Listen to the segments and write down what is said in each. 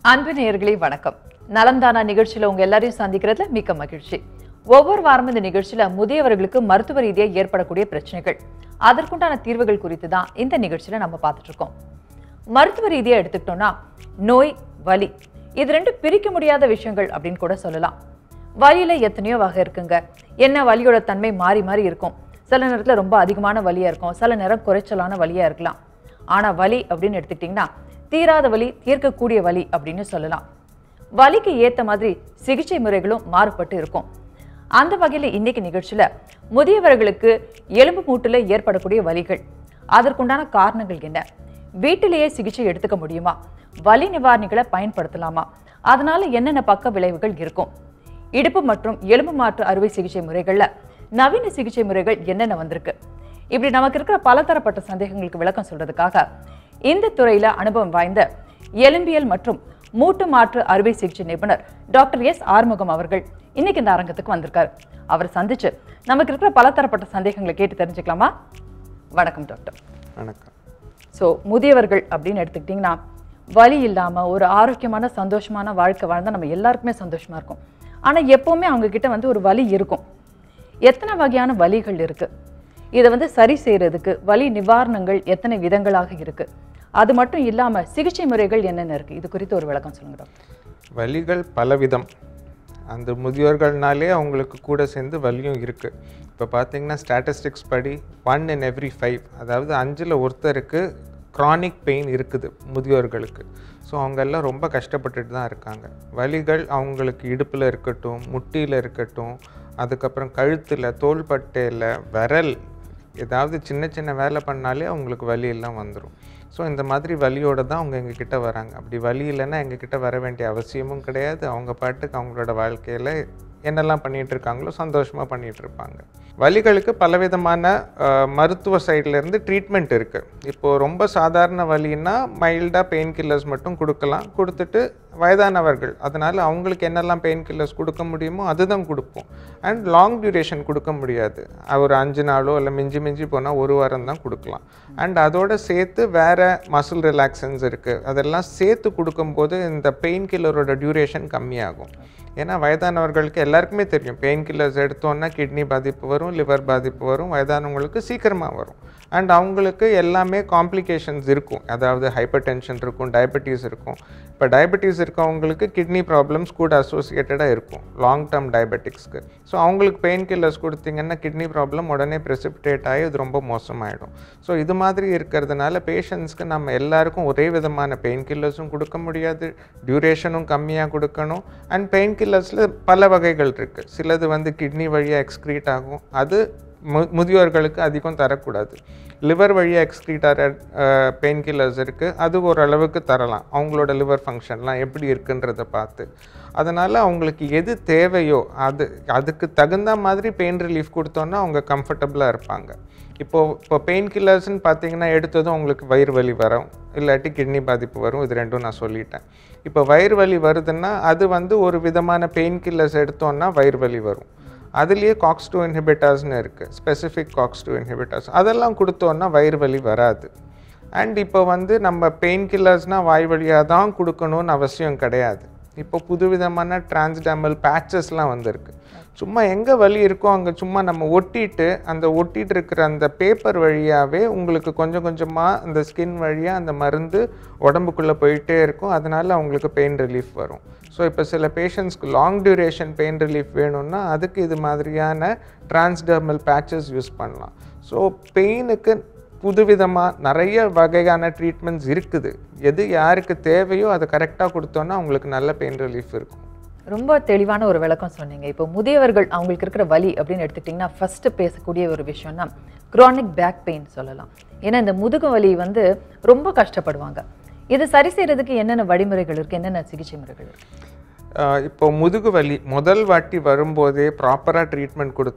அன்பு நேயர்களே வணக்கம் நலம்தானா நிகழ்ச்சியில உங்க எல்லாரையும் சந்திக்கிறதுல மிக்க மகிழ்ச்சி ஒவ்வொரு வாரமும் இந்த நிகழ்ச்சியில முதியவர்களுக்கு மருத்துவ ரீதியா ஏற்படக்கூடிய பிரச்சனைகள் அதற்குண்டான தீர்வுகள் குறித்து தான் இந்த நிகழ்ச்சியில நம்ம பார்த்துட்டு இருக்கோம் மருத்துவ ரீதியா எடுத்துக்கிட்டோம்னா நோய் வலி இது ரெண்டு பிரிக்க முடியாத விஷயங்கள் அப்படின்னு கூட சொல்லலாம் வலியில எத்தனையோ வகை இருக்குங்க என்ன வலியோட தன்மை மாறி மாறி இருக்கும் சில நேரத்துல ரொம்ப அதிகமான வலியா இருக்கும் சில நேரம் குறைச்சலான வலியா இருக்கலாம் ஆனா வலி அப்படின்னு எடுத்துக்கிட்டிங்கன்னா தீராத வலி தீர்க்கக்கூடிய வலி அப்படின்னு சொல்லலாம் வலிக்கு ஏத்த மாதிரி சிகிச்சை முறைகளும் மாறுபட்டு இருக்கும் அந்த வகையில இன்னைக்கு நிகழ்ச்சியில முதியவர்களுக்கு எலும்பு மூட்டுல ஏற்படக்கூடிய வலிகள் அதற்குண்டான காரணங்கள் என்ன வீட்டிலேயே சிகிச்சை எடுத்துக்க முடியுமா வலி நிவாரணிகளை பயன்படுத்தலாமா அதனால என்னென்ன பக்க விளைவுகள் இருக்கும் இடுப்பு மற்றும் எலும்பு மாற்று அறுவை சிகிச்சை முறைகள்ல நவீன சிகிச்சை முறைகள் என்னென்ன வந்திருக்கு இப்படி நமக்கு இருக்கிற பலதரப்பட்ட சந்தேகங்களுக்கு விளக்கம் சொல்றதுக்காக இந்த துறையில அனுபவம் வாய்ந்த எலும்பியல் மற்றும் மூட்டு மாற்று அறுவை சிகிச்சை நிபுணர் டாக்டர் எஸ் ஆறுமுகம் அவர்கள் இன்னைக்கு இந்த அரங்கத்துக்கு வந்திருக்காரு அவரை சந்திச்சு நமக்கு இருக்கிற பலதரப்பட்ட சந்தேகங்களை கேட்டு தெரிஞ்சுக்கலாமா வணக்கம் டாக்டர் வணக்கம் ஸோ முதியவர்கள் அப்படின்னு எடுத்துக்கிட்டிங்கன்னா வலி இல்லாமல் ஒரு ஆரோக்கியமான சந்தோஷமான வாழ்க்கை வாழ்ந்தா நம்ம எல்லாருக்குமே சந்தோஷமா இருக்கும் ஆனால் எப்போவுமே அவங்க கிட்ட வந்து ஒரு வலி இருக்கும் எத்தனை வகையான வலிகள் இருக்கு இதை வந்து சரி செய்யறதுக்கு வலி நிவாரணங்கள் எத்தனை விதங்களாக இருக்கு அது மட்டும் இல்லாம சிகிச்சை முறைகள் என்னென்ன இருக்கு இது குறித்து ஒரு விளக்கம் சொல்லுங்க டாக்டர் வலிகள் பலவிதம் அந்த முதியோர்கள்னாலே அவங்களுக்கு கூட சேர்ந்து வலியும் இருக்குது இப்போ பார்த்தீங்கன்னா ஸ்டாட்டிஸ்டிக்ஸ் படி ஒன் இன் எவ்ரி ஃபைவ் அதாவது அஞ்சில் ஒருத்தருக்கு க்ரானிக் பெயின் இருக்குது முதியோர்களுக்கு ஸோ அவங்க எல்லாம் ரொம்ப கஷ்டப்பட்டுட்டு தான் இருக்காங்க வலிகள் அவங்களுக்கு இடுப்பில் இருக்கட்டும் முட்டியில் இருக்கட்டும் அதுக்கப்புறம் கழுத்தில் தோள்பட்டையில் விரல் ஏதாவது சின்ன சின்ன வேலை பண்ணாலே அவங்களுக்கு வலி எல்லாம் வந்துடும் ஸோ இந்த மாதிரி வலியோட தான் அவங்க எங்ககிட்ட வராங்க அப்படி வலி இல்லைன்னா எங்ககிட்ட வர வேண்டிய அவசியமும் கிடையாது அவங்க பாட்டுக்கு அவங்களோட வாழ்க்கையில் என்னெல்லாம் பண்ணிட்டு இருக்காங்களோ சந்தோஷமாக பண்ணிட்டு இருப்பாங்க வலிகளுக்கு பலவிதமான அஹ், மருத்துவ சைடுல இருந்து ட்ரீட்மெண்ட் இருக்குது இப்போது ரொம்ப சாதாரண வலின்னா மைல்டாக பெயின் கில்லர்ஸ் மட்டும் கொடுக்கலாம் கொடுத்துட்டு வயதானவர்கள் அதனால் அவங்களுக்கு என்னெல்லாம் பெயின் கில்லர்ஸ் கொடுக்க முடியுமோ அதுதான் கொடுப்போம் அண்ட் லாங் டியூரேஷன் கொடுக்க முடியாது ஒரு அஞ்சு நாளோ இல்லை மிஞ்சி மிஞ்சி போனால் ஒரு வாரம் தான் கொடுக்கலாம் அண்ட் அதோட சேர்த்து வேறு மசில் ரிலாக்ஸன்ஸ் இருக்குது அதெல்லாம் சேர்த்து கொடுக்கும்போது இந்த பெயின் கில்லரோட டியூரேஷன் கம்மியாகும் ஏன்னா வயதானவர்களுக்கு எல்லாருக்குமே தெரியும் பெயின் கில்லர்ஸ் எடுத்தோன்னா கிட்னி பாதிப்பு வரும் லிவர் பாதிப்பு வரும் வயதானவங்களுக்கு சீக்கிரமாக வரும் அண்ட் அவங்களுக்கு எல்லாமே காம்ப்ளிகேஷன்ஸ் இருக்கும் அதாவது ஹைப்பர் டென்ஷன் இருக்கும் டயபெட்டிஸ் இருக்கும் இப்போ டயபெட்டிஸ் இருக்கவங்களுக்கு கிட்னி ப்ராப்ளம்ஸ் கூட அசோசியேட்டடாக இருக்கும் லாங் டேர்ம் டயபெட்டிக்ஸ்க்கு ஸோ அவங்களுக்கு பெயின் கில்லர்ஸ் கொடுத்தீங்கன்னா கிட்னி ப்ராப்ளம் உடனே ப்ரெசிபிடேட் ஆகி இது ரொம்ப மோசமாயிடும் ஸோ இது மாதிரி இருக்கிறதுனால பேஷண்ட்ஸ்க்கு நம்ம எல்லாருக்கும் ஒரே விதமான பெயின் கில்லர்ஸும் கொடுக்க முடியாது டியூரேஷனும் கம்மியாக கொடுக்கணும் அண்ட் பெயின் கில்லர்ஸில் பல வகைகள் இருக்குது சிலது வந்து கிட்னி வழியாக எக்ஸ்க்ரீட் ஆகும் அது மு முதியோர்களுக்கு அதிகம் தரக்கூடாது லிவர் வழியாக எக்ஸ்க்ரீட் ஆகிற பெயின் கில்லர்ஸ் இருக்குது அது ஓரளவுக்கு தரலாம் அவங்களோட லிவர் ஃபங்க்ஷன்லாம் எப்படி இருக்குன்றத பார்த்து அதனால் அவங்களுக்கு எது தேவையோ அது அதுக்கு தகுந்த மாதிரி பெயின் ரிலீஃப் கொடுத்தோன்னா அவங்க கம்ஃபர்டபுளாக இருப்பாங்க இப்போது இப்போ பெயின் கில்லர்ஸ்னு பார்த்தீங்கன்னா எடுத்ததும் உங்களுக்கு வயிறு வலி வரும் இல்லாட்டி கிட்னி பாதிப்பு வரும் இது ரெண்டும் நான் சொல்லிட்டேன் இப்போ வயிறு வலி வருதுன்னா அது வந்து ஒரு விதமான பெயின் கில்லர்ஸ் எடுத்தோன்னா வயிறு வலி வரும் அதுலேயே காக்ஸ் டூ இன்ஹிபிட்டார்ஸ்னு இருக்குது ஸ்பெசிஃபிக் காக்ஸ் டூ இன்ஹிபிட்டார்ஸ் அதெல்லாம் கொடுத்தோன்னா வயிறு வலி வராது அண்ட் இப்போ வந்து நம்ம பெயின் கில்லர்ஸ்னால் வாய் வழியாக தான் கொடுக்கணும்னு அவசியம் கிடையாது இப்போ புதுவிதமான டிரான்ஸ்டேமல் பேச்சஸ்லாம் வந்திருக்கு சும்மா எங்கே வலி இருக்கோ அங்கே சும்மா நம்ம ஒட்டிட்டு அந்த ஒட்டிட்டு இருக்கிற அந்த பேப்பர் வழியாகவே உங்களுக்கு கொஞ்சம் கொஞ்சமாக அந்த ஸ்கின் வழியாக அந்த மருந்து உடம்புக்குள்ளே போயிட்டே இருக்கும் அதனால அவங்களுக்கு பெயின் ரிலீஃப் வரும் ஸோ இப்போ சில பேஷண்ட்ஸ்க்கு லாங் டியூரேஷன் பெயின் ரிலீஃப் வேணும்னா அதுக்கு இது மாதிரியான டிரான்ஸ்டர்மல் பேச்சஸ் யூஸ் பண்ணலாம் ஸோ பெயினுக்கு புதுவிதமாக நிறைய வகையான ட்ரீட்மெண்ட்ஸ் இருக்குது எது யாருக்கு தேவையோ அதை கரெக்டாக கொடுத்தோன்னா அவங்களுக்கு நல்ல பெயின் ரிலீஃப் இருக்கும் ரொம்ப தெளிவான ஒரு விளக்கம் சொன்னீங்க இப்போ முதியவர்கள் அவங்களுக்கு இருக்கிற வலி அப்படின்னு எடுத்துக்கிட்டிங்கன்னா ஃபர்ஸ்ட் பேசக்கூடிய ஒரு விஷயம்னா குரானிக் பேக் பெயின் சொல்லலாம் ஏன்னா இந்த முதுகு வலி வந்து ரொம்ப கஷ்டப்படுவாங்க இது சரி செய்யறதுக்கு என்னென்ன வழிமுறைகள் இருக்கு என்னென்ன சிகிச்சை முறைகள் இருக்கு ஆஹ் இப்போ முதுகு வலி முதல் வாட்டி வரும்போதே ப்ராப்பராக ட்ரீட்மெண்ட் கொடுத்தா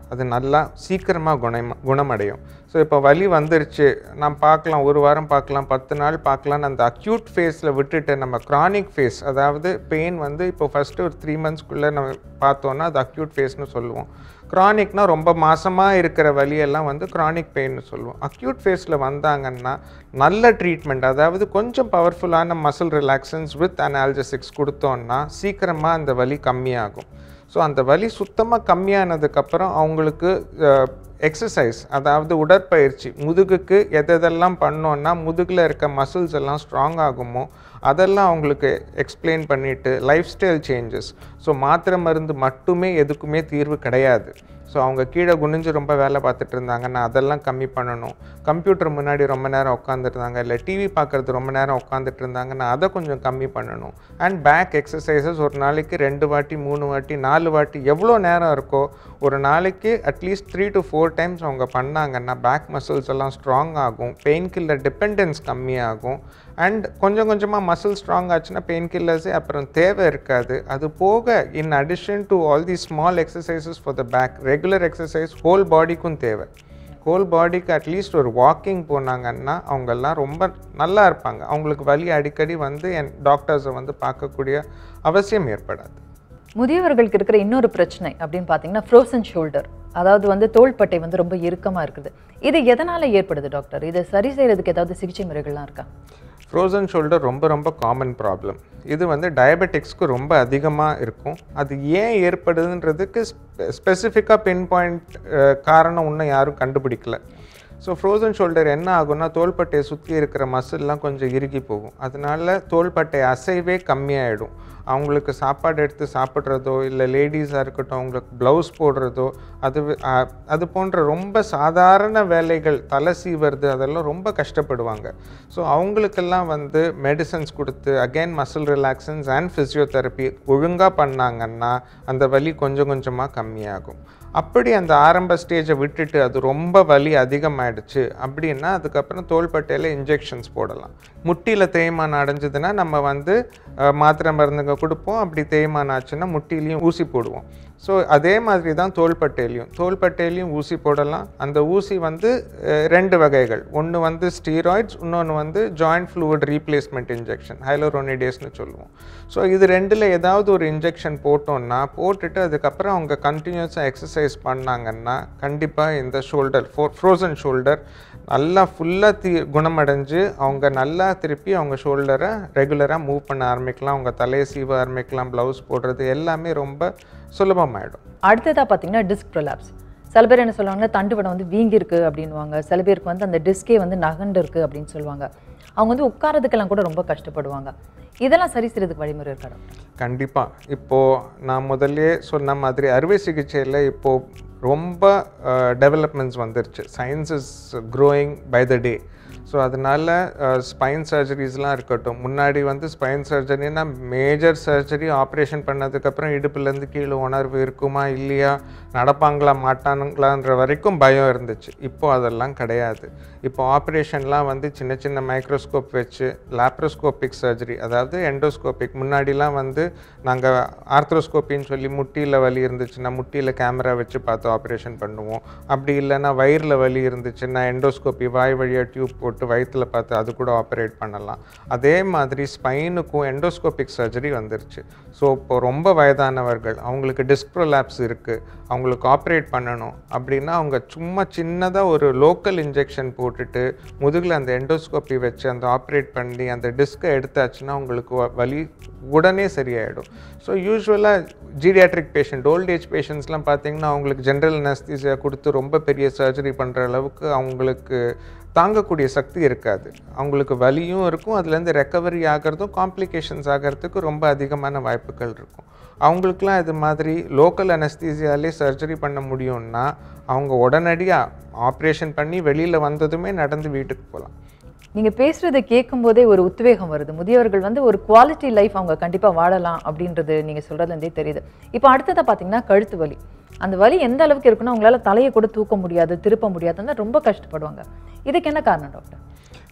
அது நல்லா சீக்கிரமாக குணம் குணமடையும் ஸோ இப்போ வலி வந்துருச்சு நான் பார்க்கலாம் ஒரு வாரம் பார்க்கலாம் பத்து நாள் பார்க்கலாம்னு அந்த அக்யூட் ஃபேஸில் விட்டுட்டு நம்ம க்ரானிக் ஃபேஸ் அதாவது பெயின் வந்து இப்போ ஃபஸ்ட்டு ஒரு த்ரீ மந்த்ஸ்க்குள்ளே நம்ம பார்த்தோன்னா அது அக்யூட் ஃபேஸ்னு சொல்லுவோம் க்ரானிக்னா ரொம்ப மாசமாக இருக்கிற வலியெல்லாம் வந்து க்ரானிக் பெயின்னு சொல்லுவோம் அக்யூட் ஃபேஸில் வந்தாங்கன்னா நல்ல ட்ரீட்மெண்ட் அதாவது கொஞ்சம் பவர்ஃபுல்லான மசில் ரிலாக்ஸன்ஸ் வித் அனால்ஜசிக்ஸ் கொடுத்தோன்னா சீக்கிரமாக அந்த வலி கம்மியாகும் ஸோ அந்த வலி சுத்தமாக கம்மியானதுக்கப்புறம் அவங்களுக்கு எக்ஸசைஸ் அதாவது உடற்பயிற்சி முதுகுக்கு எதெல்லாம் பண்ணோன்னா முதுகில் இருக்க மசில்ஸ் எல்லாம் ஸ்ட்ராங் ஆகுமோ அதெல்லாம் அவங்களுக்கு எக்ஸ்பிளைன் பண்ணிவிட்டு லைஃப் ஸ்டைல் சேஞ்சஸ் ஸோ மாத்திரை மருந்து மட்டுமே எதுக்குமே தீர்வு கிடையாது ஸோ அவங்க கீழே குனிஞ்சு ரொம்ப வேலை பார்த்துட்டு இருந்தாங்கன்னா அதெல்லாம் கம்மி பண்ணணும் கம்ப்யூட்டர் முன்னாடி ரொம்ப நேரம் உட்காந்துருந்தாங்க இல்லை டிவி பார்க்குறது ரொம்ப நேரம் உட்காந்துட்டு இருந்தாங்கன்னா அதை கொஞ்சம் கம்மி பண்ணணும் அண்ட் பேக் எக்ஸசைசஸ் ஒரு நாளைக்கு ரெண்டு வாட்டி மூணு வாட்டி நாலு வாட்டி எவ்வளோ நேரம் இருக்கோ ஒரு நாளைக்கு at least three to four times அவங்க பண்ணாங்கன்னா பேக் மசில்ஸ் எல்லாம் ஸ்ட்ராங் ஆகும் பெயின் கில்லர் டிபெண்டன்ஸ் கம்மியாகும் அண்ட் கொஞ்சம் கொஞ்சமாக மசில் ஸ்ட்ராங் ஆச்சுன்னா பெயின் கில்லர்ஸே அப்புறம் தேவை இருக்காது அது போக in addition to all the small exercises for the back regular exercise whole பாடிக்கும் தேவை ஹோல் பாடிக்கு அட்லீஸ்ட் ஒரு வாக்கிங் போனாங்கன்னா அவங்கெல்லாம் ரொம்ப நல்லா இருப்பாங்க அவங்களுக்கு வலி அடிக்கடி வந்து என் டாக்டர்ஸை வந்து பார்க்கக்கூடிய அவசியம் ஏற்படாது முதியவர்களுக்கு இருக்கிற இன்னொரு பிரச்சனை அப்படின்னு பார்த்தீங்கன்னா ஃப்ரோசன் ஷோல்டர் அதாவது வந்து தோள்பட்டை வந்து ரொம்ப இறுக்கமா இருக்குது இது எதனால ஏற்படுது டாக்டர் இதை சரி செய்யறதுக்கு ஏதாவது சிகிச்சை முறைகள்லாம் இருக்கா ஃப்ரோசன் ஷோல்டர் ரொம்ப ரொம்ப காமன் ப்ராப்ளம் இது வந்து டயபெட்டிக்ஸ்க்கு ரொம்ப அதிகமாக இருக்கும் அது ஏன் ஏற்படுதுன்றதுக்கு ஸ்பெசிஃபிக்காக பின் பாயிண்ட் காரணம் இன்னும் யாரும் கண்டுபிடிக்கல ஸோ ஃப்ரோசன் ஷோல்டர் என்ன ஆகும்னா தோள்பட்டையை சுற்றி இருக்கிற மசில்லாம் கொஞ்சம் இறுகி போகும் அதனால தோள்பட்டை அசைவே கம்மியாயிடும் அவங்களுக்கு சாப்பாடு எடுத்து சாப்பிட்றதோ இல்லை லேடிஸாக இருக்கட்டும் அவங்களுக்கு ப்ளவுஸ் போடுறதோ அது அஹ், அது போன்ற ரொம்ப சாதாரண வேலைகள் தலை சீவுறது அதெல்லாம் ரொம்ப கஷ்டப்படுவாங்க ஸோ அவங்களுக்கெல்லாம் வந்து மெடிசன்ஸ் கொடுத்து again muscle relaxants and physiotherapy ஒழுங்காக பண்ணாங்கன்னா அந்த வலி கொஞ்சம் கொஞ்சமாக கம்மியாகும் அப்படி அந்த ஆரம்ப ஸ்டேஜை விட்டுட்டு அது ரொம்ப வலி அதிகமாயிடுச்சு அப்படின்னா அதுக்கப்புறம் தோள்பட்டையில் இன்ஜெக்ஷன்ஸ் போடலாம் முட்டியில் தேய்மானம் அடைஞ்சதுன்னா நம்ம வந்து அஹ், மாத்திரை மருந்துங்க கொடுப்போம் அப்படி தேய்மானம் ஆச்சுன்னா முட்டிலையும் ஊசி போடுவோம் ஸோ அதே மாதிரி தான் தோள்பட்டையிலையும் தோள்பட்டையிலையும் ஊசி போடலாம் அந்த ஊசி வந்து அஹ், ரெண்டு வகைகள் ஒன்று வந்து ஸ்டீராய்ட்ஸ் இன்னொன்று வந்து ஜாயிண்ட் ஃப்ளூயிட் ரீப்ளேஸ்மெண்ட் இன்ஜெக்ஷன் ஹைலோரோனிடேஸ்னு சொல்லுவோம் ஸோ இது ரெண்டில் ஏதாவது ஒரு இன்ஜெக்ஷன் போட்டோம்னா போட்டுட்டு அதுக்கப்புறம் அவங்க கண்டினியூஸாக எக்ஸசைஸ் பண்ணாங்கன்னா கண்டிப்பாக இந்த ஷோல்டர் ஃபோ ஃப்ரோசன் ஷோல்டர் நல்லா ஃபுல்லாக தி குணமடைஞ்சு அவங்க நல்லா திருப்பி அவங்க ஷோல்டரை ரெகுலராக மூவ் பண்ண ஆரம்பிக்கலாம் அவங்க தலையை சீவ ஆரம்பிக்கலாம் ப்ளவுஸ் போடுறது எல்லாமே ரொம்ப சுலபமாயிடும் அடுத்ததா பார்த்தீங்கன்னா டிஸ்க் ப்ரொலாப்ஸ் சில பேர் என்ன சொல்லுவாங்கன்னா தண்டுவடம் வந்து வீங்கி இருக்கு அப்படின்னுவாங்க சில பேருக்கு வந்து அந்த டிஸ்கே வந்து நகண்டு இருக்கு அப்படின்னு சொல்லுவாங்க அவங்க வந்து உட்காரதுக்கெல்லாம் கூட ரொம்ப கஷ்டப்படுவாங்க இதெல்லாம் சரி செய்யறதுக்கு வழிமுறை இருக்கா டாக்டர் கண்டிப்பாக இப்போது நான் முதல்லயே சொன்ன மாதிரி அறுவை சிகிச்சையில் இப்போது ரொம்ப டெவலப்மெண்ட்ஸ் வந்துருச்சு science is growing by the day so அதனால ஸ்பைன் சர்ஜரிஸ்லாம் இருக்கட்டும் முன்னாடி வந்து ஸ்பைன் சர்ஜரினா மேஜர் சர்ஜரி ஆப்ரேஷன் பண்ணதுக்கப்புறம் இடுப்புலேருந்து கீழே உணர்வு இருக்குமா இல்லையா நடப்பாங்களா மாட்டானுங்களான்ற வரைக்கும் பயம் இருந்துச்சு இப்போ அதெல்லாம் கிடையாது இப்போ ஆப்ரேஷன்லாம் வந்து சின்ன சின்ன மைக்ரோஸ்கோப் வச்சு லாப்ரோஸ்கோபிக் சர்ஜரி அதாவது எண்டோஸ்கோபிக் முன்னாடிலாம் வந்து நாங்கள் ஆர்த்ரோஸ்கோப்பின்னு சொல்லி முட்டியில் வலி இருந்துச்சுன்னா முட்டியில் கேமரா வச்சு பார்த்து ஆப்ரேஷன் பண்ணுவோம் அப்படி இல்லைன்னா வயிறில் வலி இருந்துச்சுன்னா எண்டோஸ்கோப்பி வாய் வழியாக டியூப் போட்டு வயிற்றில் பார்த்து அது கூட ஆப்ரேட் பண்ணலாம் அதே மாதிரி ஸ்பைனுக்கும் எண்டோஸ்கோபிக் சர்ஜரி வந்துருச்சு ஸோ இப்போ ரொம்ப வயதானவர்கள் அவங்களுக்கு டிஸ்க் ப்ரோலாப்ஸ் இருக்குது அவங்களுக்கு ஆப்ரேட் பண்ணணும் அப்படின்னா அவங்க சும்மா சின்னதாக ஒரு லோக்கல் இன்ஜெக்ஷன் போட்டுட்டு முதுகில் அந்த எண்டோஸ்கோப்பி வச்சு அந்த ஆப்ரேட் பண்ணி அந்த டிஸ்கை எடுத்தாச்சுன்னா உங்களுக்கு வ- வலி உடனே சரியாயிடும் ஸோ யூஸ்வலாக ஜீடியாட்ரிக் பேஷண்ட் ஓல்ட் ஏஜ் பேஷண்ட்ஸ்லாம் பார்த்தீங்கன்னா அவங்களுக்கு ஜென்ரல் அனஸ்தீசியா கொடுத்து ரொம்ப பெரிய சர்ஜரி பண்ணுற அளவுக்கு அவங்களுக்கு தாங்கக்கூடிய சக்தி இருக்காது அவங்களுக்கு வலியும் இருக்கும் அதுலேருந்து ரெக்கவரி ஆகிறதும் காம்ப்ளிகேஷன்ஸ் ஆகிறதுக்கு ரொம்ப அதிகமான வாய்ப்புகள் இருக்கும் அவங்களுக்குலாம் இது மாதிரி லோக்கல் அனஸ்தீசியாலே சர்ஜரி பண்ண முடியும்னா அவங்க உடனடியாக ஆப்ரேஷன் பண்ணி வெளியில் வந்ததுமே நடந்து வீட்டுக்கு போகலாம் நீங்க பேசுறதை கேட்கும் போதே ஒரு உத்வேகம் வருது முதியவர்கள் வந்து ஒரு குவாலிட்டி லைஃப் அவங்க கண்டிப்பா வாழலாம் அப்படின்றது நீங்க சொல்றதுல இருந்தே தெரியுது இப்போ அடுத்ததா பாத்தீங்கன்னா கழுத்து வலி அந்த வலி எந்த அளவுக்கு இருக்குன்னா அவங்களால தலையை கூட தூக்க முடியாது திருப்ப முடியாது ரொம்ப கஷ்டப்படுவாங்க இதுக்கு என்ன காரணம் டாக்டர்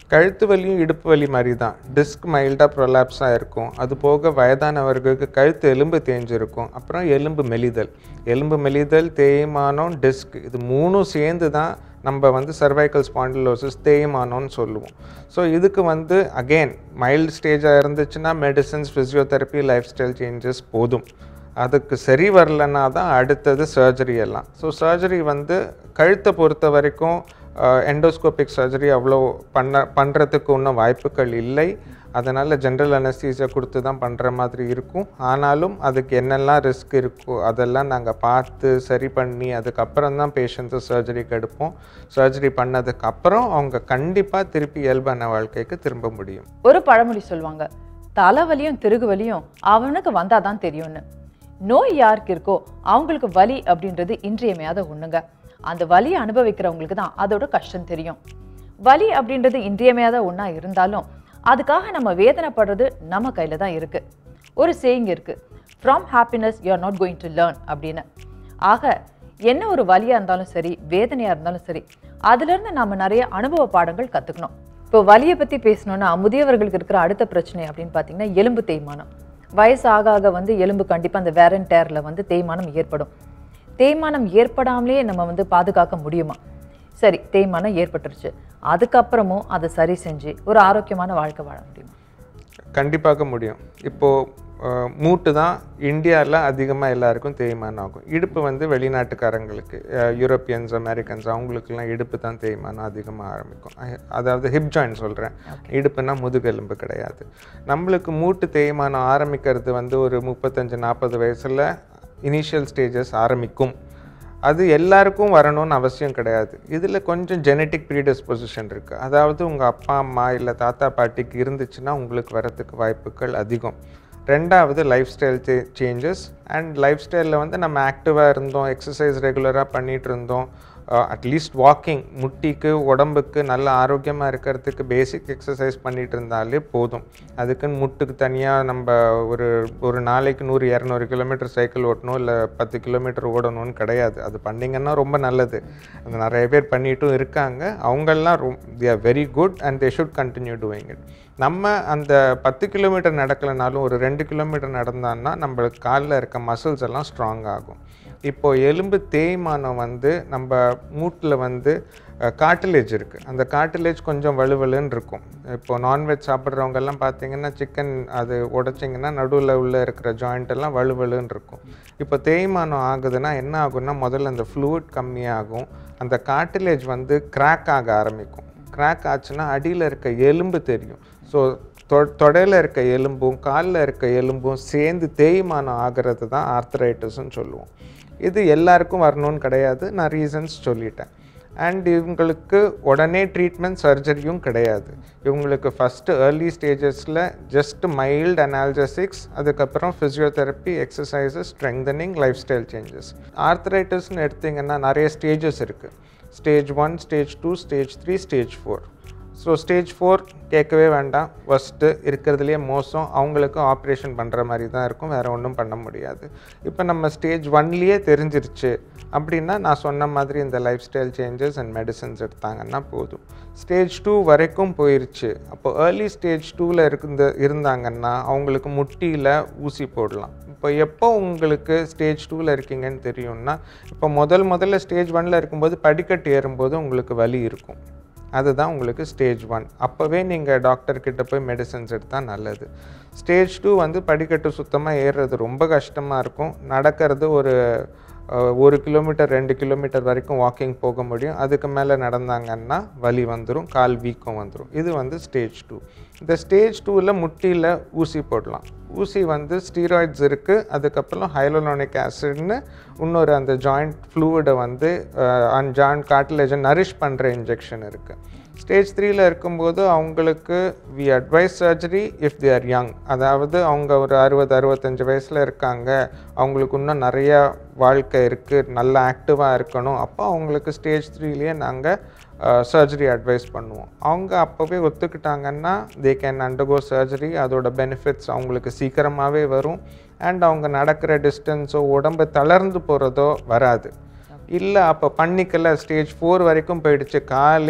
கழுத்து வலியும் இடுப்பு வலி மாதிரி தான் டிஸ்க் மைல்டாக ப்ரொலாப்ஸாக இருக்கும் அது போக வயதானவர்களுக்கு கழுத்து எலும்பு தேஞ்சிருக்கும் அப்புறம் எலும்பு மெலிதல் எலும்பு மெலிதல் தேய்மானம் டிஸ்க் இது மூணும் சேர்ந்து தான் நம்ம வந்து சர்வைக்கல் ஸ்பாண்டிலோசிஸ் தேய்மானம்னு சொல்லுவோம் ஸோ இதுக்கு வந்து அகெயின் மைல்டு ஸ்டேஜாக இருந்துச்சுன்னா medicines physiotherapy lifestyle changes போதும் அதுக்கு சரி வரலன்னா தான் அடுத்தது சர்ஜரி எல்லாம் ஸோ சர்ஜரி வந்து கழுத்தை பொறுத்த வரைக்கும் எண்டோஸ்கோபிக் சர்ஜரி அவ்வளோ பண்ண பண்ணுறதுக்கு இன்னும் வாய்ப்புகள் இல்லை அதனால் ஜென்ரல் அனஸ்தீசியா கொடுத்து தான் பண்ணுற மாதிரி இருக்கும் ஆனாலும் அதுக்கு என்னெல்லாம் ரிஸ்க் இருக்கோ அதெல்லாம் நாங்கள் பார்த்து சரி பண்ணி அதுக்கப்புறம் தான் பேஷண்ட்ஸை சர்ஜரிக்கு எடுப்போம் சர்ஜரி பண்ணதுக்கப்புறம் அவங்க கண்டிப்பாக திருப்பி இயல்பான வாழ்க்கைக்கு திரும்ப முடியும் ஒரு பழமொழி சொல்லுவாங்க தலைவலியும் திருகு வலியும் அவனுக்கு வந்தாதான் தெரியும்னு நோய் யாருக்கு இருக்கோ அவங்களுக்கு வலி அப்படின்றது இன்றியமையாத ஒண்ணுங்க அந்த வலியை அனுபவிக்கிறவங்களுக்கு தான் அதோட கஷ்டம் தெரியும் வலி அப்படின்றது இன்றியமையாத ஒண்ணா இருந்தாலும் அதுக்காக நம்ம வேதனைப்படுறது நம்ம கையில தான் இருக்கு ஒரு சேயிங் இருக்கு from happiness you are not going to learn அப்படின்னு ஆக என்ன ஒரு வலியா இருந்தாலும் சரி வேதனையா இருந்தாலும் சரி அதுல இருந்து நாம நிறைய அனுபவ பாடங்கள் கத்துக்கணும் இப்போ வலியை பத்தி பேசணும்னா முதியவர்களுக்கு இருக்கிற அடுத்த பிரச்சனை அப்படின்னு பார்த்தீங்கன்னா எலும்பு தேய்மானம் வயசு ஆக ஆக வந்து எலும்பு கண்டிப்பா அந்த வேரன் டேர்ல வந்து தேய்மானம் ஏற்படும் தேய்மானம் ஏற்படாமலே நம்ம வந்து பாதுகாக்க முடியுமா சரி தேய்மானம் ஏற்பட்டுருச்சு அதுக்கப்புறமும் அதை சரி செஞ்சு ஒரு ஆரோக்கியமான வாழ்க்கை வாழ முடியுமா கண்டிப்பாக முடியும் இப்போது மூட்டு தான் இந்தியாவில் அதிகமாக எல்லாருக்கும் தேய்மானம் ஆகும் இடுப்பு வந்து வெளிநாட்டுக்காரங்களுக்கு அஹ், யூரோப்பியன்ஸ் அமெரிக்கன்ஸ் அவங்களுக்குலாம் இடுப்பு தான் தேய்மானம் அதிகமாக ஆரம்பிக்கும் அஹ், அதாவது ஹிப் ஜாயின் சொல்கிறேன் இடுப்புனா முதுகெலும்பு கிடையாது நம்மளுக்கு மூட்டு தேய்மானம் ஆரம்பிக்கிறது வந்து ஒரு முப்பத்தஞ்சு நாற்பது வயசில் இனிஷியல் ஸ்டேஜஸ் ஆரம்பிக்கும் அது எல்லாருக்கும் வரணும்னு அவசியம் கிடையாது இதில் கொஞ்சம் ஜெனட்டிக் ப்ரீடிஸ்பொசிஷன் இருக்குது அதாவது உங்கள் அப்பா அம்மா இல்லை தாத்தா பாட்டிக்கு இருந்துச்சுன்னா உங்களுக்கு வரத்துக்கு வாய்ப்புகள் அதிகம் ரெண்டாவது லைஃப் ஸ்டைல் சேஞ்சஸ் அண்ட் லைஃப் ஸ்டைலில் வந்து நம்ம ஆக்டிவாக இருந்தோம் எக்ஸசைஸ் ரெகுலராக பண்ணிகிட்டு இருந்தோம் அட்லீஸ்ட் வாக்கிங் முட்டிக்கு உடம்புக்கு நல்ல ஆரோக்கியமாக இருக்கிறதுக்கு பேசிக் எக்ஸசைஸ் பண்ணிட்டு இருந்தாலே போதும் அதுக்குன்னு முட்டுக்கு தனியாக நம்ம ஒரு ஒரு நாளைக்கு நூறு இரநூறு கிலோமீட்டர் சைக்கிள் ஓட்டணும் இல்லை பத்து கிலோமீட்டர் ஓடணும்னு கிடையாது அது பண்ணிங்கன்னா ரொம்ப நல்லது அது நிறைய பேர் பண்ணிட்டும் இருக்காங்க அவங்கெல்லாம் ரொம் they are very good and they should continue doing it நம்ம அந்த பத்து கிலோமீட்டர் நடக்கலைனாலும் ஒரு ரெண்டு கிலோமீட்டர் நடந்தான்னா நம்மளுக்கு காலில் இருக்க மசில்ஸ் எல்லாம் ஸ்ட்ராங் ஆகும் இப்போ எலும்பு தேய்மானம் வந்து நம்ம மூட்டில் வந்து காட்டிலேஜ் இருக்குது அந்த காட்டிலேஜ் கொஞ்சம் வலுவலுன்னு இருக்கும் இப்போ நான்வெஜ் சாப்பிட்றவங்க எல்லாம் பார்த்தீங்கன்னா சிக்கன் அது உடைச்சிங்கன்னா நடுவில் உள்ள இருக்கிற ஜாயிண்ட் எல்லாம் வலுவலுன்னு இருக்கும் இப்போ தேய்மானம் ஆகுதுன்னா என்ன ஆகும்னா முதல்ல அந்த ஃப்ளூயிட் கம்மியாகும் அந்த காட்டிலேஜ் வந்து கிராக் ஆக ஆரம்பிக்கும் கிராக் ஆச்சுன்னா அடியில் இருக்க எலும்பு தெரியும் ஸோ தொ தொடையில் இருக்க எலும்பும் காலில் இருக்க எலும்பும் சேர்ந்து தேய்மானம் ஆகிறது தான் ஆர்த்தரைட்டிஸ்ன்னு சொல்லுவோம் இது எல்லாருக்கும் வரணும்னு கிடையாது நான் ரீசன்ஸ் சொல்லிட்டேன் அண்ட் இவங்களுக்கு உடனே ட்ரீட்மெண்ட் சர்ஜரியும் கிடையாது இவங்களுக்கு ஃபஸ்ட்டு ஏர்லி ஸ்டேஜஸில் ஜஸ்ட் மைல்டு அனால்ஜசிக்ஸ் அதுக்கப்புறம் physiotherapy exercises strengthening lifestyle changes ஆர்த்தரைட்டிஸ்னு எடுத்திங்கன்னா நிறைய ஸ்டேஜஸ் இருக்குது stage one stage two stage three stage four so stage four கேட்கவே வேண்டாம் ஃபஸ்ட்டு இருக்கிறதுலையே மோசம் அவங்களுக்கு ஆப்ரேஷன் பண்ணுற மாதிரி தான் இருக்கும் வேறு ஒன்றும் பண்ண முடியாது இப்போ நம்ம ஸ்டேஜ் ஒன்லேயே தெரிஞ்சிருச்சு அப்படின்னா நான் சொன்ன மாதிரி இந்த lifestyle changes and medicines எடுத்தாங்கன்னா போதும் ஸ்டேஜ் டூ வரைக்கும் போயிருச்சு அப்போ ஏர்லி ஸ்டேஜ் டூவில் இருந்து இருந்தாங்கன்னா அவங்களுக்கு முட்டியில் ஊசி போடலாம் இப்போ எப்போ உங்களுக்கு ஸ்டேஜ் டூவில் இருக்கீங்கன்னு தெரியும்னா இப்போ முதல் முதல்ல ஸ்டேஜ் ஒனில் இருக்கும்போது படிக்கட்டு ஏறும்போது உங்களுக்கு வலி இருக்கும் அதுதான் உங்களுக்கு ஸ்டேஜ் ஒன் அப்போவே நீங்கள் டாக்டர்கிட்ட போய் மெடிசன்ஸ் எடுத்தால் நல்லது ஸ்டேஜ் டூ வந்து படிக்கட்டு சுத்தமாக ஏறுறது ரொம்ப கஷ்டமாக இருக்கும் நடக்கிறது ஒரு அஹ், ஒரு கிலோமீட்டர் ரெண்டு கிலோமீட்டர் வரைக்கும் வாக்கிங் போக முடியும் அதுக்கு மேலே நடந்தாங்கன்னா வலி வந்துடும் கால் வீக்கம் வந்துடும் இது வந்து ஸ்டேஜ் டூ இந்த ஸ்டேஜ் டூவில் முட்டியில் ஊசி போடலாம் ஊசி வந்து ஸ்டீராய்ட்ஸ் இருக்குது அதுக்கப்புறம் ஹைலோலோனிக் ஆசிட்னு இன்னொரு அந்த ஜாயிண்ட் ஃப்ளூவிடை வந்து அண்ட் ஜாயிண்ட் கார்டிலேஜை நரிஷ் பண்ணுற இன்ஜெக்ஷன் இருக்குது ஸ்டேஜ் த்ரீல இருக்கும்போது அவங்களுக்கு we advise surgery if they are young அதாவது அவங்க ஒரு அறுபது அறுபத்தஞ்சு வயசில் இருக்காங்க அவங்களுக்கு இன்னும் நிறையா வாழ்க்கை இருக்குது நல்ல ஆக்டிவாக இருக்கணும் அப்போ அவங்களுக்கு ஸ்டேஜ் த்ரீலேயே நாங்கள் சர்ஜரி அட்வைஸ் பண்ணுவோம் அவங்க அப்போவே ஒத்துக்கிட்டாங்கன்னா தே கேன் அண்டர்கோ சர்ஜரி அதோட பெனிஃபிட்ஸ் அவங்களுக்கு சீக்கிரமாகவே வரும் அண்ட் அவங்க நடக்கிற டிஸ்டன்ஸோ உடம்பு தளர்ந்து போகிறதோ வராது இல்லை அப்போ பண்ணிக்கல ஸ்டேஜ் ஃபோர் வரைக்கும் போயிடுச்சு காலே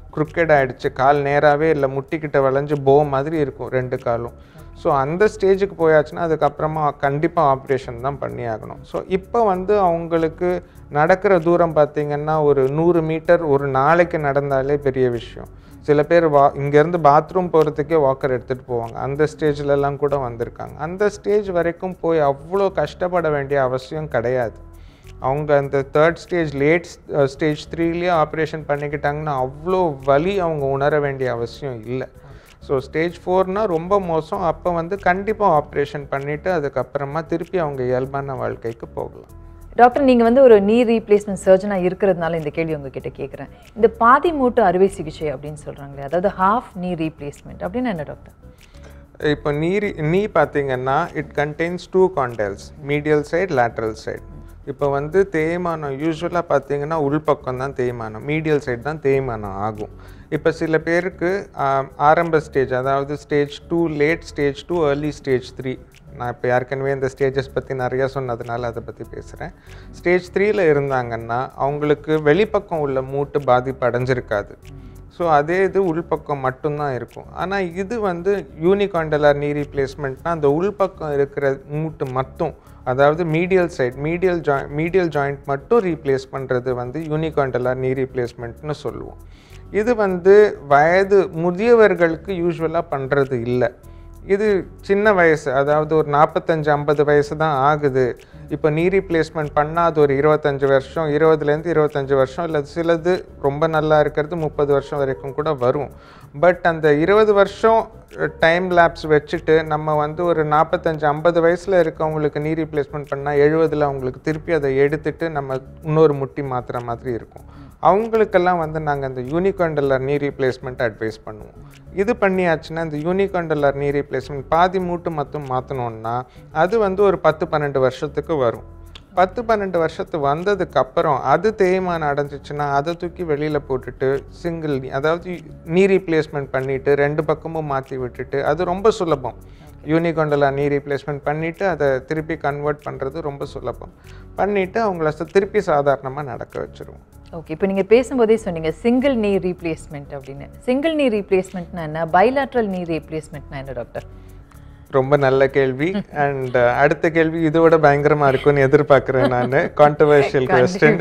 குறுக்கெட் ஆயிடுச்சு கால் நேராகவே இல்லை முட்டிக்கிட்ட வளைஞ்சு போ மாதிரி இருக்கும் ரெண்டு காலும் ஸோ அந்த ஸ்டேஜுக்கு போயாச்சுன்னா அதுக்கப்புறமா கண்டிப்பாக ஆப்ரேஷன் தான் பண்ணி ஆகணும் ஸோ இப்போ வந்து அவங்களுக்கு நடக்கிற தூரம் பார்த்திங்கன்னா ஒரு நூறு மீட்டர் ஒரு நாளைக்கு நடந்தாலே பெரிய விஷயம் சில பேர் வா இங்கேருந்து பாத்ரூம் போகிறதுக்கே வாக்கர் எடுத்துகிட்டு போவாங்க அந்த ஸ்டேஜ்லலாம் கூட வந்திருக்காங்க அந்த ஸ்டேஜ் வரைக்கும் போய் அவ்வளோ கஷ்டப்பட வேண்டிய அவசியம் கிடையாது அவங்க அந்த தேர்ட் ஸ்டேஜ் லேட் ஸ்டேஜ் த்ரீலேயே ஆப்ரேஷன் பண்ணிக்கிட்டாங்கன்னா அவ்வளோ வலி அவங்க உணர வேண்டிய அவசியம் இல்லை ஸோ ஸ்டேஜ் ஃபோர்னால் ரொம்ப மோசம் அப்போ வந்து கண்டிப்பாக ஆப்ரேஷன் பண்ணிவிட்டு அதுக்கப்புறமா திருப்பி அவங்க இயல்பான வாழ்க்கைக்கு போகலாம் டாக்டர் நீங்க வந்து ஒரு நீ ரீப்ளேஸ்மெண்ட் சர்ஜனா இருக்கிறதுனால இந்த கேள்வி உங்ககிட்ட கேட்குறேன் இந்த பாதி மூட்டு அறுவை சிகிச்சை அப்படின்னு சொல்றாங்களே அதாவது ஹாஃப் நீ ரீப்ளேஸ்மெண்ட் அப்படின்னு என்ன டாக்டர் இப்போ நீர் நீ பார்த்தீங்கன்னா it contains two condyles medial side lateral side இப்போ வந்து தேய்மானம் யூஸ்வலாக பார்த்தீங்கன்னா உள்பக்கம் தான் தேய்மானம் மீடியல் சைடு தான் தேய்மானம் ஆகும் இப்போ சில பேருக்கு ஆம், ஆரம்ப ஸ்டேஜ் அதாவது stage two late stage two early stage three நான் இப்போ ஏற்கனவே இந்த ஸ்டேஜஸ் பற்றி நிறையா சொன்னதுனால அதை பற்றி பேசுகிறேன் ஸ்டேஜ் த்ரீல இருந்தாங்கன்னா அவங்களுக்கு வெளிப்பக்கம் உள்ள மூட்டு பாதிப்பு அடைஞ்சிருக்காது ஸோ அதே இது உள்பக்கம் மட்டும்தான் இருக்கும் ஆனால் இது வந்து யூனிகாண்டலார் நீ ரீப்ளேஸ்மெண்ட்னா அந்த உள்பக்கம் இருக்கிற மூட்டு மட்டும் அதாவது மீடியல் சைட் மீடியல் ஜாய் மீடியல் ஜாயிண்ட் மட்டும் ரீப்ளேஸ் பண்ணுறது வந்து யூனிகாண்டலார் நீ ரீப்ளேஸ்மெண்ட்னு சொல்லுவோம் இது வந்து வயது முதியவர்களுக்கு யூஸ்வலாக பண்ணுறது இல்லை இது சின்ன வயசு அதாவது ஒரு நாற்பத்தஞ்சு ஐம்பது வயசு தான் ஆகுது இப்போ நீ ரீப்ளேஸ்மெண்ட் பண்ணாத ஒரு இருபத்தஞ்சு வருஷம் இருபதுலேருந்து இருபத்தஞ்சு வருஷம் இல்லை சிலது ரொம்ப நல்லா இருக்கிறது முப்பது வருஷம் வரைக்கும் கூட வரும் பட் அந்த இருபது வருஷம் டைம் லேப்ஸ் வச்சுட்டு நம்ம வந்து ஒரு நாற்பத்தஞ்சு ஐம்பது வயசில் இருக்கவங்களுக்கு நீ ரீப்ளேஸ்மெண்ட் பண்ணால் எழுபதில் அவங்களுக்கு திருப்பி அதை எடுத்துட்டு நம்ம இன்னொரு முட்டி மாற்றுற மாதிரி இருக்கும் அவங்களுக்கெல்லாம் வந்து நாங்கள் அந்த யூனிகாண்டலர் நீ ரீப்ளேஸ்மெண்ட் அட்வைஸ் பண்ணுவோம் இது பண்ணியாச்சுன்னா இந்த யூனிகாண்டலர் நீ ரீப்ளேஸ்மெண்ட் பாதி மூட்டு மட்டும் மாற்றணுன்னா அது வந்து ஒரு பத்து பன்னெண்டு வருஷத்துக்கு வரும் பத்து பன்னெண்டு வருஷத்து வந்ததுக்கு அப்புறம் அது தேய்மானம் அடைஞ்சிச்சுன்னா அதை தூக்கி வெளியில் போட்டுட்டு சிங்கிள் அதாவது நீ ரீப்ளேஸ்மெண்ட் பண்ணிவிட்டு ரெண்டு பக்கமும் மாற்றி விட்டுட்டு அது ரொம்ப சுலபம் யூனிகொண்டலா நீ ரீப்ளேஸ்மெண்ட் பண்ணிவிட்டு அதை திருப்பி கன்வெர்ட் பண்ணுறது ரொம்ப சுலபம் பண்ணிவிட்டு அவங்கள ச- திருப்பி சாதாரணமாக நடக்க வச்சுருவோம் ஓகே இப்போ நீங்க பேசும்போதே சொன்னீங்க சிங்கிள் நீ ரீப்ளேஸ்மெண்ட் அப்படின்னு சிங்கிள் நீ ரீப்ளேஸ்மெண்ட்னா என்ன பைலாட்ரல் நீ ரீப்ளேஸ்மெண்ட்னா என்ன டாக்டர் ரொம்ப நல்ல கேள்வி அண்ட் அடுத்த கேள்வி இதோட பயங்கரமா இருக்கும்னு எதிர்பார்க்குறேன் நான் கான்ட்ரவர்ஷியல் கொஸ்டின்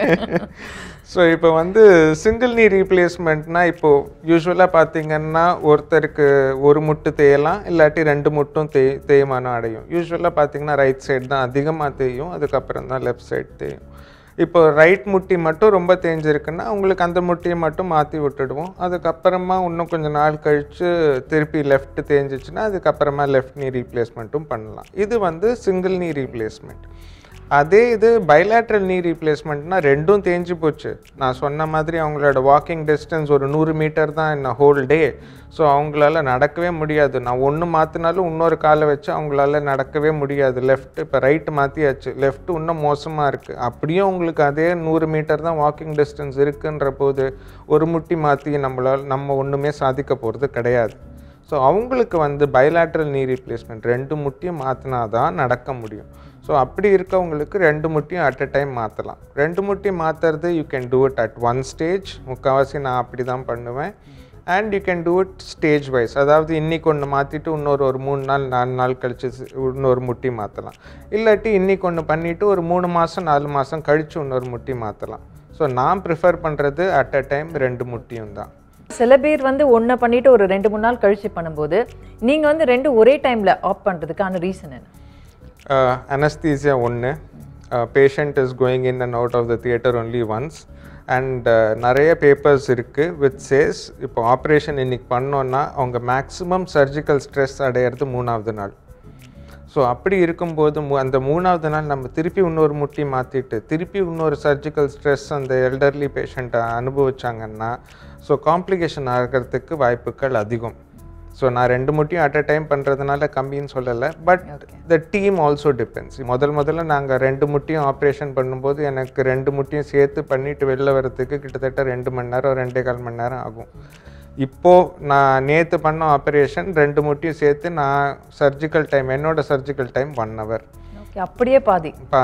ஸோ இப்போ வந்து சிங்கிள் நீ ரீப்ளேஸ்மெண்ட்னா இப்போ யூஸ்வலாக பார்த்தீங்கன்னா ஒருத்தருக்கு ஒரு முட்டு தேயலாம் இல்லாட்டி ரெண்டு முட்டும் தே தேய்மானம் அடையும் யூஸ்வலாக பார்த்தீங்கன்னா ரைட் சைடு தான் அதிகமாக தேயும் அதுக்கப்புறம் தான் லெஃப்ட் சைடு தேயும் இப்போ ரைட் முட்டி மட்டும் ரொம்ப தேஞ்சிருக்குன்னா உங்களுக்கு அந்த முட்டியை மட்டும் மாற்றி விட்டுடுவோம் அதுக்கப்புறமா இன்னும் கொஞ்சம் நாள் கழித்து திருப்பி லெஃப்ட் தேஞ்சிச்சுன்னா அதுக்கப்புறமா லெஃப்ட் நீ ரீப்ளேஸ்மெண்ட்டும் பண்ணலாம் இது வந்து சிங்கிள் நீ ரீப்ளேஸ்மெண்ட் அதே இது பைலாட்ரல் நீ ரீப்ளேஸ்மெண்ட்னா ரெண்டும் தேஞ்சு போச்சு நான் சொன்ன மாதிரி அவங்களோட வாக்கிங் டிஸ்டன்ஸ் ஒரு நூறு மீட்டர் தான் என்ன ஹோல் டே ஸோ அவங்களால நடக்கவே முடியாது நான் ஒன்று மாற்றினாலும் இன்னொரு காலை வச்சு அவங்களால நடக்கவே முடியாது லெஃப்ட் இப்போ ரைட்டு மாற்றியாச்சு லெஃப்ட் இன்னும் மோசமாக இருக்குது அப்படியும் உங்களுக்கு அதே நூறு மீட்டர் தான் வாக்கிங் டிஸ்டன்ஸ் இருக்குன்ற போது ஒரு முட்டி மாற்றி நம்மளால் நம்ம ஒன்றுமே சாதிக்க போகிறது கிடையாது ஸோ அவங்களுக்கு வந்து பைலாட்ரல் நீ ரீப்ளேஸ்மெண்ட் ரெண்டு முட்டியும் மாற்றினா தான் நடக்க முடியும் ஸோ அப்படி இருக்கவங்களுக்கு ரெண்டு முட்டியும் அட் அ டைம் மாற்றலாம் ரெண்டு முட்டியும் மாற்றுறது you can do it at one stage முக்கால்வாசி நான் அப்படி தான் பண்ணுவேன் and you can do it stage wise அதாவது இன்னைக்கு ஒன்று மாற்றிட்டு இன்னொரு ஒரு மூணு நாள் நாலு நாள் கழிச்சு சி- இன்னொரு முட்டி மாற்றலாம் இல்லாட்டி இன்னைக்கு ஒன்று பண்ணிவிட்டு ஒரு மூணு மாதம் நாலு மாதம் கழித்து இன்னொரு முட்டி மாற்றலாம் ஸோ நான் ப்ரிஃபர் பண்ணுறது அட் அ டைம் ரெண்டு முட்டியும் தான் சில பேர் வந்து ஒன்றை பண்ணிட்டு ஒரு ரெண்டு மூணு நாள் கழிச்சு பண்ணும்போது நீங்க வந்து ரெண்டு ஒரே டைம்ல ஆப் பண்றதுக்கான ரீசன் என்ன அனஸ்தீசியா ஒன்று patient is going in and out of the theatre only once and நிறைய பேப்பர்ஸ் இருக்குது வித் சேஸ் இப்போ ஆப்ரேஷன் இன்னைக்கு பண்ணோன்னா அவங்க மேக்ஸிமம் சர்ஜிக்கல் ஸ்ட்ரெஸ் அடையிறது மூணாவது நாள் ஸோ அப்படி இருக்கும்போது மு- அந்த மூணாவது நாள் நம்ம திருப்பி இன்னொரு முட்டி மாற்றிட்டு திருப்பி இன்னொரு சர்ஜிக்கல் ஸ்ட்ரெஸ் அந்த எல்டர்லி பேஷண்ட்டை அனுபவிச்சாங்கன்னா ஸோ காம்ப்ளிகேஷன் ஆகிறதுக்கு வாய்ப்புகள் அதிகம் ஸோ நான் ரெண்டு முட்டியும் அட் அ டைம் பண்ணுறதுனால கம்மின்னு சொல்லலை but the team also depends முதல் முதல்ல நாங்கள் ரெண்டு முட்டியும் ஆப்ரேஷன் பண்ணும்போது எனக்கு ரெண்டு முட்டியும் சேர்த்து பண்ணிட்டு வெளில வரதுக்கு கிட்டத்தட்ட ரெண்டு மணி நேரம் ரெண்டே கால் மணி நேரம் ஆகும் இப்போது நான் நேற்று பண்ண ஆப்ரேஷன் ரெண்டு முட்டியும் சேர்த்து நான் சர்ஜிக்கல் டைம் என்னோட surgical time one hour okay அப்படியே பாதி பாதி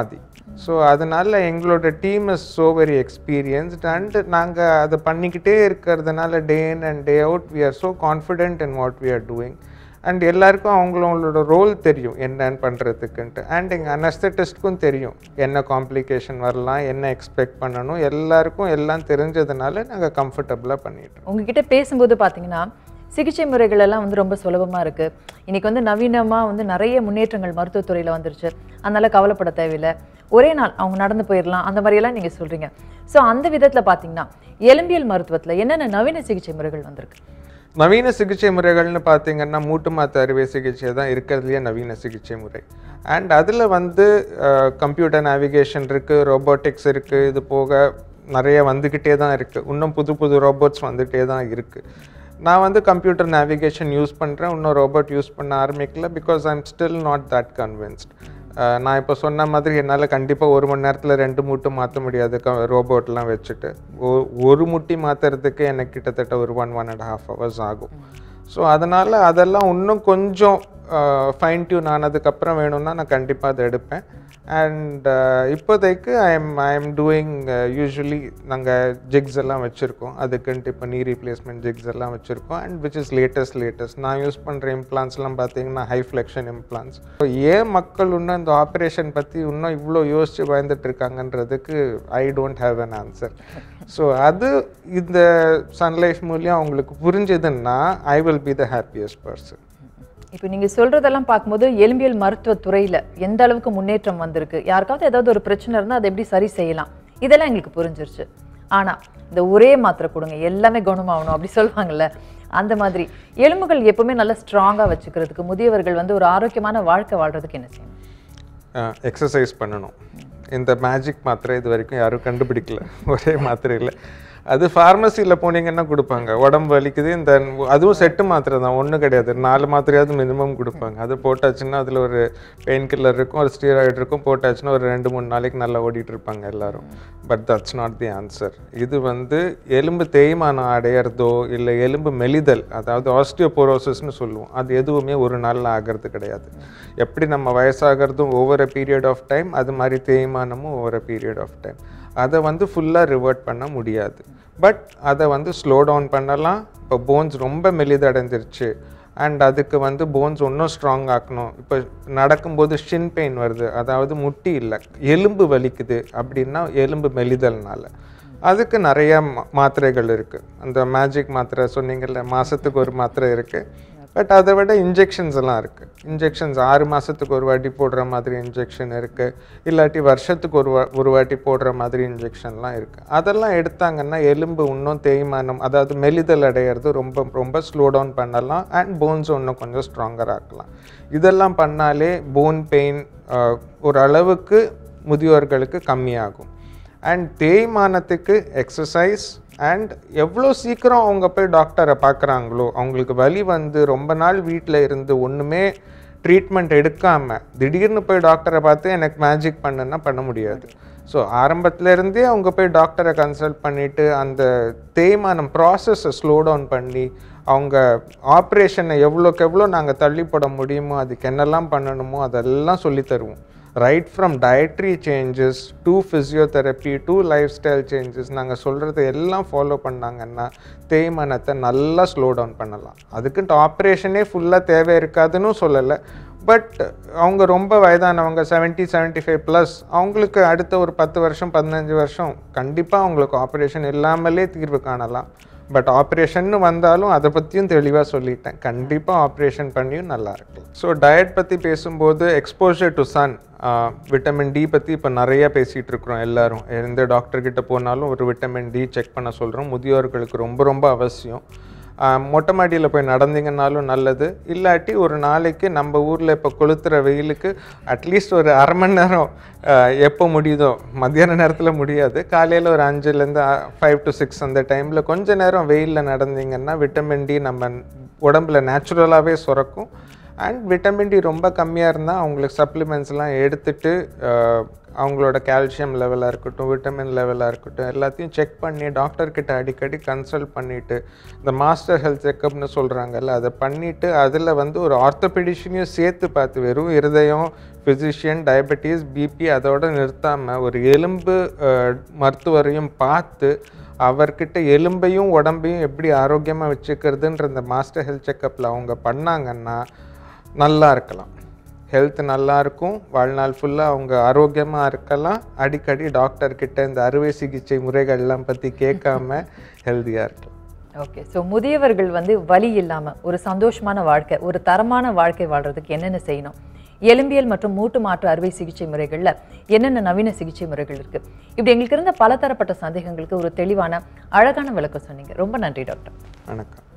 ஸோ அதனால எங்களோட team is so very experienced and நாங்கள் அதை பண்ணிக்கிட்டே இருக்கிறதுனால day in and day out we are so confident in what we are doing and எல்லாருக்கும் அவங்களோட ரோல் தெரியும் என்னன்னு பண்ணுறதுக்குன்ட்டு அண்ட் எங்கள் அனஸ்தட்டிஸ்ட்க்கும் தெரியும் என்ன காம்ப்ளிகேஷன் வரலாம் என்ன எக்ஸ்பெக்ட் பண்ணணும் எல்லாருக்கும் எல்லாம் தெரிஞ்சதுனால நாங்கள் கம்ஃபர்டபுளாக பண்ணிட்டோம் உங்ககிட்ட பேசும்போது பார்த்தீங்கன்னா சிகிச்சை முறைகள் எல்லாம் வந்து ரொம்ப சுலபமாக இருக்கு இன்னைக்கு வந்து நவீனமாக வந்து நிறைய முன்னேற்றங்கள் மருத்துவத்துறையில் வந்துருச்சு அதனால கவலைப்பட தேவையில்லை ஒரே நாள் அவங்க நடந்து போயிடலாம் அந்த மாதிரியெல்லாம் நீங்கள் சொல்றீங்க ஸோ அந்த விதத்தில் பார்த்தீங்கன்னா எலும்பியல் மருத்துவத்தில் என்னென்ன நவீன சிகிச்சை முறைகள் வந்திருக்கு நவீன சிகிச்சை முறைகள்னு பார்த்தீங்கன்னா மூட்டு மாத்து அறுவை சிகிச்சை தான் இருக்கிறதுலையே நவீன சிகிச்சை முறை அண்ட் அதில் வந்து கம்ப்யூட்டர் நேவிகேஷன் இருக்குது ரோபோட்டிக்ஸ் இருக்குது இது போக நிறைய வந்துக்கிட்டே தான் இருக்குது இன்னும் புது புது ரோபோட்ஸ் வந்துகிட்டே தான் இருக்குது நான் வந்து கம்ப்யூட்டர் நேவிகேஷன் யூஸ் பண்ணுறேன் இன்னும் ரோபோட் யூஸ் பண்ண ஆரம்பிக்கல because I am still not that convinced நான் இப்போ சொன்ன மாதிரி என்னால் கண்டிப்பாக ஒரு மணி நேரத்தில் ரெண்டு மூட்டு மாற்ற முடியாது க ரோபோட்லாம் வச்சுட்டு ஒ- ஒரு முட்டி மாற்றுறதுக்கு எனக்கு கிட்டத்தட்ட ஒரு one one and half hours ஆகும் ஸோ அதனால் அதெல்லாம் இன்னும் கொஞ்சம் ஃபைன் டியூன் ஆனதுக்கப்புறம் வேணும்னா நான் கண்டிப்பாக அதை எடுப்பேன் அண்ட் இப்போதைக்கு I am I am doing usually நாங்கள் ஜிக்ஸ் எல்லாம் வச்சுருக்கோம் அதுக்குன்ட்டு இப்போ நீ ரீப்ளேஸ்மெண்ட் ஜிக்ஸ் எல்லாம் வச்சுருக்கோம் and which is latest latest நான் யூஸ் பண்ணுற இம்ப்ளான்ஸ்லாம் பார்த்தீங்கன்னா ஹை ஃப்ளெக்ஷன் இம்ப்ளான்ஸ் ஸோ ஏன் மக்கள் இன்னும் இந்த ஆப்ரேஷன் பற்றி இன்னும் இவ்வளோ யோசிச்சு பயந்துட்டு இருக்காங்கன்றதுக்கு I don't have an answer so அது இந்த சன்லைஃப் மூலியம் அவங்களுக்கு புரிஞ்சதுன்னா I will be the happiest person இப்போ நீங்க சொல்றதெல்லாம் பார்க்கும்போது எலும்பியல் மருத்துவ துறையில எந்த அளவுக்கு முன்னேற்றம் வந்திருக்கு யாருக்காவது ஏதாவது ஒரு பிரச்சனை இருந்தால் அதை எப்படி சரி செய்யலாம் இதெல்லாம் எங்களுக்கு புரிஞ்சிருச்சு ஆனா இந்த ஒரே மாத்திரை கொடுங்க எல்லாமே குணமாகணும் அப்படி சொல்லுவாங்கல்ல அந்த மாதிரி எலும்புகள் எப்பவுமே நல்லா ஸ்ட்ராங்கா வச்சுக்கிறதுக்கு முதியவர்கள் வந்து ஒரு ஆரோக்கியமான வாழ்க்கை வாழ்றதுக்கு என்ன செய்யணும் எக்ஸசைஸ் பண்ணணும் இந்த மேஜிக் மாத்திரை இது வரைக்கும் யாரும் கண்டுபிடிக்கல ஒரே மாத்திரை இல்லை அது ஃபார்மசியில் போனீங்கன்னா கொடுப்பாங்க உடம்பு வலிக்குது இந்த அதுவும் செட்டு மாத்திரை தான் ஒன்றும் கிடையாது நாலு மாத்திரையாவது மினிமம் கொடுப்பாங்க அது போட்டாச்சுன்னா அதில் ஒரு பெயின் கில்லர் இருக்கும் ஒரு ஸ்டீராய்டு இருக்கும் போட்டாச்சுன்னா ஒரு ரெண்டு மூணு நாளைக்கு நல்லா ஓடிட்டு இருப்பாங்க எல்லாரும் but that's not the answer இது வந்து எலும்பு தேய்மானம் அடையிறதோ இல்லை எலும்பு மெலிதல் அதாவது ஆஸ்டியோபோரோசிஸ்னு சொல்லுவோம் அது எதுவுமே ஒரு நாளில் ஆகிறது கிடையாது எப்படி நம்ம வயசாகிறதும் ஒவ்வொரு பீரியட் ஆஃப் டைம் அது மாதிரி தேய்மானமும் ஒவ்வொரு பீரியட் ஆஃப் டைம் அதை வந்து ஃபுல்லாக ரிவர்ட் பண்ண முடியாது பட் அதை வந்து ஸ்லோ டவுன் பண்ணலாம் இப்போ போன்ஸ் ரொம்ப மெலிதடைஞ்சிருச்சு அண்ட் அதுக்கு வந்து போன்ஸ் இன்னும் ஸ்ட்ராங் ஆக்கணும் இப்போ நடக்கும்போது ஷின் பெயின் வருது அதாவது முட்டி இல்லை எலும்பு வலிக்குது அப்படின்னா எலும்பு மெலிதல்னால அதுக்கு நிறைய மா- மாத்திரைகள் இருக்குது அந்த மேஜிக் மாத்திரை சொன்னீங்கல்ல மாதத்துக்கு ஒரு மாத்திரை இருக்குது பட் அதை விட இன்ஜெக்ஷன்ஸ் எல்லாம் இருக்குது இன்ஜெக்ஷன்ஸ் ஆறு மாதத்துக்கு ஒரு வாட்டி போடுற மாதிரி இன்ஜெக்ஷன் இருக்குது இல்லாட்டி வருஷத்துக்கு ஒரு வா ஒரு வாட்டி போடுற மாதிரி இன்ஜெக்ஷன்லாம் இருக்குது அதெல்லாம் எடுத்தாங்கன்னா எலும்பு இன்னும் தேய்மானம் அதாவது மெலிதல் அடையிறது ரொம்ப ரொம்ப ஸ்லோ டவுன் பண்ணலாம் அண்ட் போன்ஸ் இன்னும் கொஞ்சம் ஸ்ட்ராங்கர் ஆக்கலாம் இதெல்லாம் பண்ணாலே போன் பெயின் ஒரு அளவுக்கு முதியோர்களுக்கு கம்மியாகும் அண்ட் தேய்மானத்துக்கு எக்ஸசைஸ் அண்ட் எவ்வளோ சீக்கிரம் அவங்க போய் டாக்டரை பார்க்குறாங்களோ அவங்களுக்கு வலி வந்து ரொம்ப நாள் வீட்டில் இருந்து ஒன்றுமே ட்ரீட்மெண்ட் எடுக்காமல் திடீர்னு போய் டாக்டரை பார்த்து எனக்கு மேஜிக் பண்ணுன்னா பண்ண முடியாது ஸோ இருந்தே அவங்க போய் டாக்டரை கன்சல்ட் பண்ணிவிட்டு அந்த தேய்மானம் ப்ராசஸை ஸ்லோ டவுன் பண்ணி அவங்க ஆப்ரேஷனை எவ்வளோக்கு எவ்வளோ நாங்கள் தள்ளி போட முடியுமோ அதுக்கு என்னெல்லாம் பண்ணணுமோ அதெல்லாம் சொல்லி தருவோம் right from dietary changes to physiotherapy to lifestyle changes நாங்கள் சொல்கிறது எல்லாம் ஃபாலோ பண்ணாங்கன்னா தேய்மானத்தை நல்லா ஸ்லோ டவுன் பண்ணலாம் அதுக்குன்ட்டு ஆப்ரேஷனே ஃபுல்லாக தேவை இருக்காதுன்னு சொல்லலை பட் அவங்க ரொம்ப வயதானவங்க 70 75 ஃபைவ் ப்ளஸ் அவங்களுக்கு அடுத்த ஒரு பத்து வருஷம் பதினஞ்சு வருஷம் கண்டிப்பாக அவங்களுக்கு ஆப்ரேஷன் இல்லாமலே தீர்வு காணலாம் பட் ஆப்ரேஷன் வந்தாலும் அதை பற்றியும் தெளிவாக சொல்லிட்டேன் கண்டிப்பாக ஆப்ரேஷன் பண்ணியும் நல்லா இருக்கலாம் ஸோ டயட் பற்றி பேசும்போது exposure to sun vitamin D பற்றி இப்போ நிறைய பேசிகிட்டு இருக்கிறோம் எல்லாரும் எந்த டாக்டர் கிட்ட போனாலும் ஒரு விட்டமின் டி செக் பண்ண சொல்கிறோம் முதியோர்களுக்கு ரொம்ப ரொம்ப அவசியம் ஆஹ் மொட்டை மாடியில் போய் நடந்தீங்கன்னாலும் நல்லது இல்லாட்டி ஒரு நாளைக்கு நம்ம ஊரில் இப்போ கொளுத்துற வெயிலுக்கு அட்லீஸ்ட் ஒரு அரை மணி நேரம் ஆஹ் எப்போ முடியுதோ மத்தியான நேரத்தில் முடியாது காலையில் ஒரு அஞ்சுலேருந்து ஃபைவ் டு சிக்ஸ் அந்த டைமில் கொஞ்ச நேரம் வெயிலில் நடந்தீங்கன்னா விட்டமின் டி நம்ம உடம்புல நேச்சுரலாகவே சுரக்கும் அண்ட் விட்டமின் டி ரொம்ப கம்மியாக இருந்தால் அவங்களுக்கு சப்ளிமெண்ட்ஸ்லாம் எடுத்துட்டு அஹ், அவங்களோட கால்சியம் லெவலாக இருக்கட்டும் விட்டமின் லெவலாக இருக்கட்டும் எல்லாத்தையும் செக் பண்ணி டாக்டர் கிட்ட அடிக்கடி கன்சல்ட் பண்ணிவிட்டு இந்த மாஸ்டர் ஹெல்த் செக்கப்னு சொல்கிறாங்கல்ல அதை பண்ணிவிட்டு அதில் வந்து ஒரு ஆர்த்தோபெடிஷனையும் சேர்த்து பார்த்து வெறும் இருதயம் ஃபிசிஷியன் டயபெட்டிஸ் பிபி அதோட நிறுத்தாமல் ஒரு எலும்பு அஹ், மருத்துவரையும் பார்த்து அவர்கிட்ட எலும்பையும் உடம்பையும் எப்படி ஆரோக்கியமாக வச்சுக்கிறதுன்ற இந்த மாஸ்டர் ஹெல்த் செக்கப்பில் அவங்க பண்ணாங்கன்னா நல்லா இருக்கலாம் ஹெல்த் நல்லா இருக்கும் வாழ்நாள் ஃபுல்லாக அவங்க ஆரோக்கியமாக இருக்கலாம் அடிக்கடி டாக்டர் கிட்ட இந்த அறுவை சிகிச்சை முறைகள்லாம் பற்றி கேட்காம ஹெல்த்தியாக இருக்கலாம் ஓகே ஸோ முதியவர்கள் வந்து வலி இல்லாம ஒரு சந்தோஷமான வாழ்க்கை ஒரு தரமான வாழ்க்கை வாழ்றதுக்கு என்னென்ன செய்யணும் எலும்பியல் மற்றும் மூட்டு மாற்று அறுவை சிகிச்சை முறைகள்ல என்னென்ன நவீன சிகிச்சை முறைகள் இருக்கு இப்படி எங்களுக்கு இருந்த பலதரப்பட்ட சந்தேகங்களுக்கு ஒரு தெளிவான அழகான விளக்கம் சொன்னீங்க ரொம்ப நன்றி டாக்டர் வணக்கம்